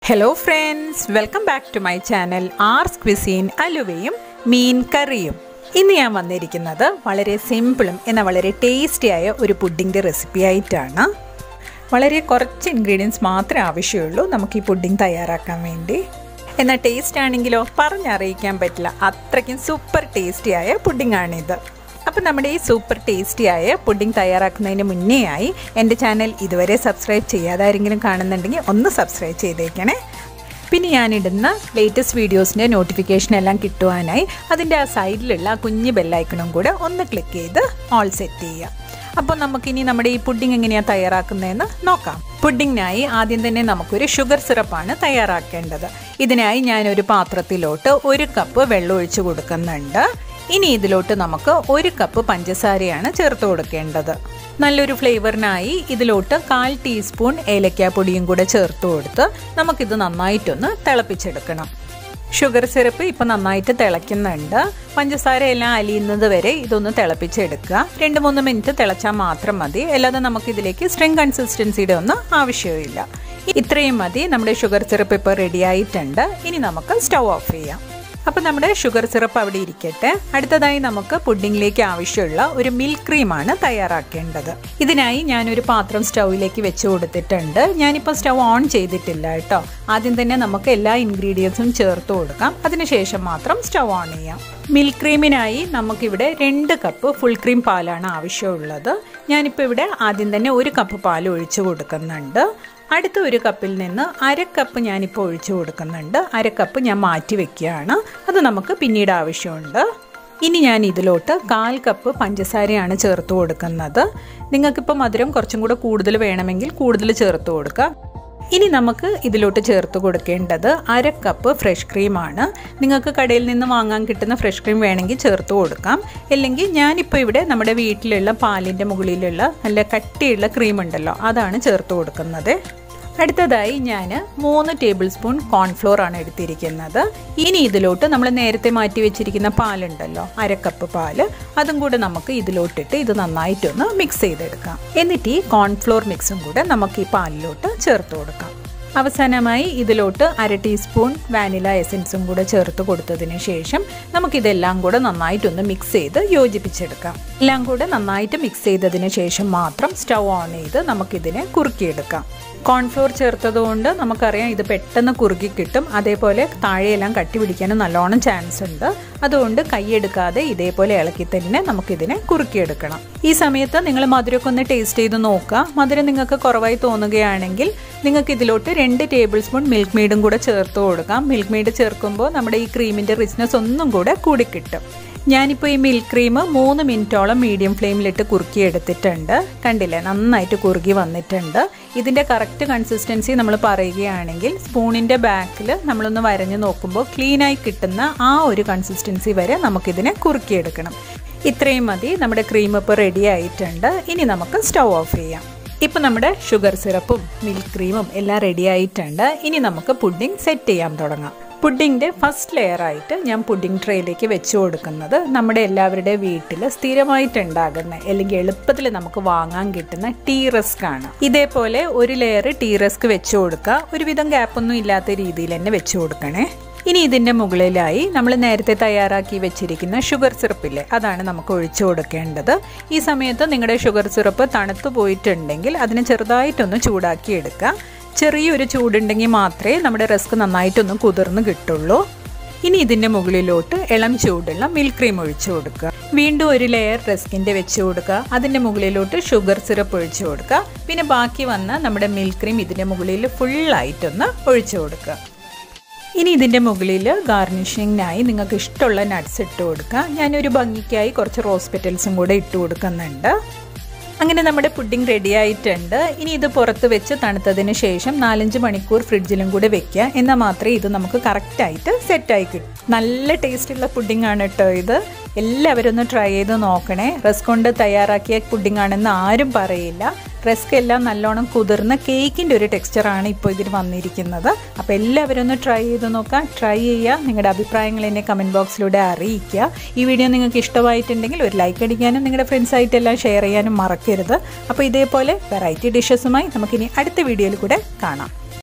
hello friends welcome back to my channel R's cuisine അലുവയും മീൻ കറിയും ഇന്ന് ഞാൻ വന്നിരിക്കുന്നത് വളരെ സിമ്പിളും എന്നാൽ വളരെ ടേസ്റ്റിയായ ഒരു പുഡിൻ്റെ റെസിപ്പി ആയിട്ടാണ് വളരെ കുറച്ച് ഇൻഗ്രീഡിയൻസ് മാത്രമേ ആവശ്യമുള്ളൂ നമുക്ക് ഈ പുഡിംഗ് തയ്യാറാക്കാൻ വേണ്ടി എന്നാൽ ടേസ്റ്റ് ആണെങ്കിലോ പറഞ്ഞറിയിക്കാൻ പറ്റില്ല അത്രയ്ക്കും സൂപ്പർ ടേസ്റ്റിയായ പുഡിംഗ് ആണിത് അപ്പോൾ നമ്മുടെ ഈ സൂപ്പർ ടേസ്റ്റിയായ പുഡിംഗ് തയ്യാറാക്കുന്നതിന് മുന്നേ ആയി എൻ്റെ ചാനൽ ഇതുവരെ സബ്സ്ക്രൈബ് ചെയ്യാതെ ആരെങ്കിലും കാണുന്നുണ്ടെങ്കിൽ ഒന്ന് സബ്സ്ക്രൈബ് ചെയ്തേക്കണേ പിന്നെ ഞാനിടുന്ന ലേറ്റസ്റ്റ് വീഡിയോസിൻ്റെ നോട്ടിഫിക്കേഷൻ എല്ലാം കിട്ടുവാനായി അതിൻ്റെ ആ സൈഡിലുള്ള ആ കുഞ്ഞ് ബെല്ലൈക്കണും കൂടെ ഒന്ന് ക്ലിക്ക് ചെയ്ത് ഓൾ സെറ്റ് ചെയ്യുക അപ്പോൾ നമുക്കിനി നമ്മുടെ ഈ പുഡിംഗ് എങ്ങനെയാണ് തയ്യാറാക്കുന്നതെന്ന് നോക്കാം പുഡിങ്ങിനായി ആദ്യം തന്നെ നമുക്കൊരു ഷുഗർ സിറപ്പാണ് തയ്യാറാക്കേണ്ടത് ഇതിനായി ഞാനൊരു പാത്രത്തിലോട്ട് ഒരു കപ്പ് വെള്ളം ഒഴിച്ചു കൊടുക്കുന്നുണ്ട് ഇനി ഇതിലോട്ട് നമുക്ക് ഒരു കപ്പ് പഞ്ചസാരയാണ് ചേർത്ത് കൊടുക്കേണ്ടത് നല്ലൊരു ഫ്ലേവറിനായി ഇതിലോട്ട് കാൽ ടീസ്പൂൺ ഏലക്കാപ്പൊടിയും കൂടെ ചേർത്ത് കൊടുത്ത് നമുക്കിത് നന്നായിട്ടൊന്ന് തിളപ്പിച്ചെടുക്കണം ഷുഗർ സിറപ്പ് ഇപ്പം നന്നായിട്ട് തിളയ്ക്കുന്നുണ്ട് പഞ്ചസാര എല്ലാം അലിയുന്നത് വരെ ഇതൊന്ന് തിളപ്പിച്ചെടുക്കുക രണ്ട് മൂന്ന് മിനിറ്റ് തിളച്ചാൽ മാത്രം മതി അല്ലാതെ നമുക്കിതിലേക്ക് സ്ട്രിങ് കൺസിസ്റ്റൻസിയുടെ ഒന്നും ആവശ്യമില്ല ഇത്രയും മതി നമ്മുടെ ഷുഗർ സിറപ്പ് ഇപ്പോൾ റെഡി ആയിട്ടുണ്ട് ഇനി നമുക്ക് സ്റ്റൗ ഓഫ് ചെയ്യാം അപ്പോൾ നമ്മുടെ ഷുഗർ സിറപ്പ് അവിടെ ഇരിക്കട്ടെ അടുത്തതായി നമുക്ക് പുഡിങ്ങിലേക്ക് ആവശ്യമുള്ള ഒരു മിൽക്ക് ക്രീമാണ് തയ്യാറാക്കേണ്ടത് ഇതിനായി ഞാനൊരു പാത്രം സ്റ്റൗവിലേക്ക് വെച്ച് കൊടുത്തിട്ടുണ്ട് ഞാനിപ്പോൾ സ്റ്റൗ ഓൺ ചെയ്തിട്ടില്ല കേട്ടോ ആദ്യം തന്നെ നമുക്ക് എല്ലാ ഇൻഗ്രീഡിയൻസും ചേർത്ത് കൊടുക്കാം അതിനുശേഷം മാത്രം സ്റ്റൗ ഓൺ ചെയ്യാം മിൽക്ക് ക്രീമിനായി നമുക്കിവിടെ രണ്ട് കപ്പ് ഫുൾ ക്രീം പാലാണ് ആവശ്യമുള്ളത് ഞാനിപ്പോൾ ഇവിടെ ആദ്യം തന്നെ ഒരു കപ്പ് പാൽ ഒഴിച്ചു കൊടുക്കുന്നുണ്ട് അടുത്ത ഒരു കപ്പിൽ നിന്ന് അര കപ്പ് ഞാനിപ്പോൾ ഒഴിച്ചു കൊടുക്കുന്നുണ്ട് അര കപ്പ് ഞാൻ മാറ്റി വെക്കുകയാണ് അത് നമുക്ക് പിന്നീട് ആവശ്യമുണ്ട് ഇനി ഞാൻ ഇതിലോട്ട് കാൽ കപ്പ് പഞ്ചസാരയാണ് ചേർത്ത് കൊടുക്കുന്നത് നിങ്ങൾക്കിപ്പോൾ മധുരം കുറച്ചും കൂടെ കൂടുതൽ വേണമെങ്കിൽ കൂടുതൽ ചേർത്ത് കൊടുക്കുക ഇനി നമുക്ക് ഇതിലോട്ട് ചേർത്ത് കൊടുക്കേണ്ടത് അര കപ്പ് ഫ്രഷ് ക്രീമാണ് നിങ്ങൾക്ക് കടയിൽ നിന്ന് വാങ്ങാൻ കിട്ടുന്ന ഫ്രഷ് ക്രീം വേണമെങ്കിൽ ചേർത്ത് കൊടുക്കാം അല്ലെങ്കിൽ ഞാനിപ്പോൾ ഇവിടെ നമ്മുടെ വീട്ടിലുള്ള പാലിൻ്റെ മുകളിലുള്ള നല്ല കട്ടിയുള്ള ക്രീം ഉണ്ടല്ലോ അതാണ് ചേർത്ത് കൊടുക്കുന്നത് അടുത്തതായി ഞാൻ മൂന്ന് ടേബിൾ സ്പൂൺ കോൺഫ്ലോർ ആണ് എടുത്തിരിക്കുന്നത് ഇനി ഇതിലോട്ട് നമ്മൾ നേരത്തെ മാറ്റി വെച്ചിരിക്കുന്ന പാലുണ്ടല്ലോ അരക്കപ്പ് പാല് അതും കൂടെ നമുക്ക് ഇതിലോട്ടിട്ട് ഇത് നന്നായിട്ടൊന്ന് മിക്സ് ചെയ്തെടുക്കാം എന്നിട്ട് ഈ കോൺഫ്ലോർ മിക്സും കൂടെ നമുക്ക് ഈ പാലിലോട്ട് ചേർത്ത് കൊടുക്കാം അവസാനമായി ഇതിലോട്ട് അര ടീസ്പൂൺ വാനില എസൻസും കൂടെ ചേർത്ത് കൊടുത്തതിന് ശേഷം നമുക്കിതെല്ലാം കൂടെ നന്നായിട്ടൊന്ന് മിക്സ് ചെയ്ത് യോജിപ്പിച്ചെടുക്കാം എല്ലാം കൂടെ നന്നായിട്ട് മിക്സ് ചെയ്തതിന് ശേഷം മാത്രം സ്റ്റൗ ഓൺ ചെയ്ത് നമുക്കിതിനെ കുറുക്കിയെടുക്കാം കോൺഫ്ലോർ ചേർത്തതുകൊണ്ട് നമുക്കറിയാം ഇത് പെട്ടെന്ന് കുറുകി കിട്ടും അതേപോലെ താഴെയെല്ലാം കട്ടി പിടിക്കാനും നല്ലോണം ചാൻസ് ഉണ്ട് അതുകൊണ്ട് കൈയെടുക്കാതെ ഇതേപോലെ ഇളക്കി തന്നെ നമുക്കിതിനെ കുറുക്കിയെടുക്കണം ഈ സമയത്ത് നിങ്ങൾ മധുരമൊക്കെ ഒന്ന് ടേസ്റ്റ് ചെയ്ത് നോക്കുക മധുരം നിങ്ങൾക്ക് കുറവായി തോന്നുകയാണെങ്കിൽ നിങ്ങൾക്ക് ഇതിലോട്ട് രണ്ട് ടേബിൾ സ്പൂൺ മിൽക്ക് മെയ്ഡും കൂടെ ചേർത്ത് കൊടുക്കാം മിൽക്ക് മെയ്ഡ് ചേർക്കുമ്പോൾ നമ്മുടെ ഈ ക്രീമിൻ്റെ റിച്ച്നെസ് ഒന്നും കൂടെ കൂടിക്കിട്ടും ഞാനിപ്പോൾ ഈ മിൽക്ക് ക്രീം മൂന്ന് മിനിറ്റോളം മീഡിയം ഫ്ലെയിമിലിട്ട് കുറുക്കി എടുത്തിട്ടുണ്ട് കണ്ടില്ലേ നന്നായിട്ട് കുറുകി വന്നിട്ടുണ്ട് ഇതിൻ്റെ കറക്റ്റ് കൺസിസ്റ്റൻസി നമ്മൾ പറയുകയാണെങ്കിൽ സ്പൂണിൻ്റെ ബാക്കിൽ നമ്മളൊന്ന് വരഞ്ഞ് നോക്കുമ്പോൾ ക്ലീനായി കിട്ടുന്ന ആ ഒരു കൺസിസ്റ്റൻസി വരെ നമുക്കിതിനെ കുറുക്കിയെടുക്കണം ഇത്രയും മതി നമ്മുടെ ക്രീം ഇപ്പോൾ റെഡി ആയിട്ടുണ്ട് ഇനി നമുക്ക് സ്റ്റൗ ഓഫ് ചെയ്യാം ഇപ്പം നമ്മുടെ ഷുഗർ സിറപ്പും മിൽക്ക് ക്രീമും എല്ലാം റെഡി ആയിട്ടുണ്ട് ഇനി നമുക്ക് പുഡിംഗ് സെറ്റ് ചെയ്യാൻ തുടങ്ങാം പുഡിങ്ങിൻ്റെ ഫസ്റ്റ് ലെയർ ആയിട്ട് ഞാൻ പുഡിംഗ് ട്രേയിലേക്ക് വെച്ച് കൊടുക്കുന്നത് നമ്മുടെ എല്ലാവരുടെ വീട്ടിൽ സ്ഥിരമായിട്ടുണ്ടാകുന്ന അല്ലെങ്കിൽ എളുപ്പത്തിൽ നമുക്ക് വാങ്ങാൻ കിട്ടുന്ന ടീ റസ്ക് ആണ് ഇതേപോലെ ഒരു ലെയർ ടീ റസ്ക് വെച്ച് കൊടുക്കുക ഒരുവിധം ഗ്യാപ്പൊന്നും ഇല്ലാത്ത രീതിയിൽ തന്നെ വെച്ച് കൊടുക്കണേ ഇനി ഇതിൻ്റെ മുകളിലായി നമ്മൾ നേരത്തെ തയ്യാറാക്കി വെച്ചിരിക്കുന്ന ഷുഗർ സിറപ്പില്ലേ അതാണ് നമുക്ക് ഒഴിച്ചു കൊടുക്കേണ്ടത് ഈ സമയത്ത് നിങ്ങളുടെ ഷുഗർ സിറപ്പ് തണുത്തു പോയിട്ടുണ്ടെങ്കിൽ അതിനെ ചെറുതായിട്ടൊന്ന് ചൂടാക്കി എടുക്കുക ചെറിയൊരു ചൂടുണ്ടെങ്കിൽ മാത്രമേ നമ്മുടെ റസ്ക് നന്നായിട്ടൊന്ന് കുതിർന്ന് കിട്ടുള്ളൂ ഇനി ഇതിൻ്റെ മുകളിലോട്ട് ഇളം ചൂടുള്ള മിൽക്ക് ക്രീം ഒഴിച്ചു കൊടുക്കുക വീണ്ടും ഒരു ലെയർ റസ്കിൻ്റെ വെച്ച് കൊടുക്കുക അതിൻ്റെ മുകളിലോട്ട് ഷുഗർ സിറപ്പ് ഒഴിച്ചു കൊടുക്കുക പിന്നെ ബാക്കി വന്ന നമ്മുടെ മിൽക്ക് ക്രീം ഇതിൻ്റെ മുകളിൽ ഫുള്ളായിട്ടൊന്ന് ഒഴിച്ചു കൊടുക്കുക ഇനി ഇതിൻ്റെ മുകളിൽ ഗാർണിഷിങ്ങിനായി നിങ്ങൾക്ക് ഇഷ്ടമുള്ള നട്ട്സ് ഇട്ട് കൊടുക്കുക ഞാനൊരു ഭംഗിക്കായി കുറച്ച് റോസ് പെറ്റൽസും കൂടെ ഇട്ട് കൊടുക്കുന്നുണ്ട് അങ്ങനെ നമ്മുടെ പുഡിംഗ് റെഡി ആയിട്ടുണ്ട് ഇനി ഇത് പുറത്ത് വെച്ച് തണുത്തതിന് ശേഷം നാലഞ്ച് മണിക്കൂർ ഫ്രിഡ്ജിലും കൂടെ വെക്കുക എന്നാൽ മാത്രമേ ഇത് നമുക്ക് കറക്റ്റായിട്ട് സെറ്റായി കിട്ടും നല്ല ടേസ്റ്റുള്ള പുഡിംഗ് ആണ് കേട്ടോ ഇത് എല്ലാവരും ഒന്ന് ട്രൈ ചെയ്ത് നോക്കണേ റസ്ക് കൊണ്ട് തയ്യാറാക്കിയ പുഡിംഗ് ആണെന്ന് ആരും പറയില്ല റസ്ക് എല്ലാം നല്ലോണം കുതിർന്ന കേക്കിൻ്റെ ഒരു ടെക്സ്ചറാണ് ഇപ്പോൾ ഇതിൽ വന്നിരിക്കുന്നത് അപ്പോൾ എല്ലാവരും ഒന്ന് ട്രൈ ചെയ്ത് നോക്കാം ട്രൈ ചെയ്യുക നിങ്ങളുടെ അഭിപ്രായങ്ങൾ എന്നെ കമൻറ്റ് ബോക്സിലൂടെ അറിയിക്കുക ഈ വീഡിയോ നിങ്ങൾക്ക് ഇഷ്ടമായിട്ടുണ്ടെങ്കിൽ ഒരു ലൈക്ക് അടിക്കാനും നിങ്ങളുടെ ഫ്രണ്ട്സായിട്ടെല്ലാം ഷെയർ ചെയ്യാനും മറക്കരുത് അപ്പോൾ ഇതേപോലെ വെറൈറ്റി ഡിഷസുമായി നമുക്കിനി അടുത്ത വീഡിയോയിൽ കൂടെ കാണാം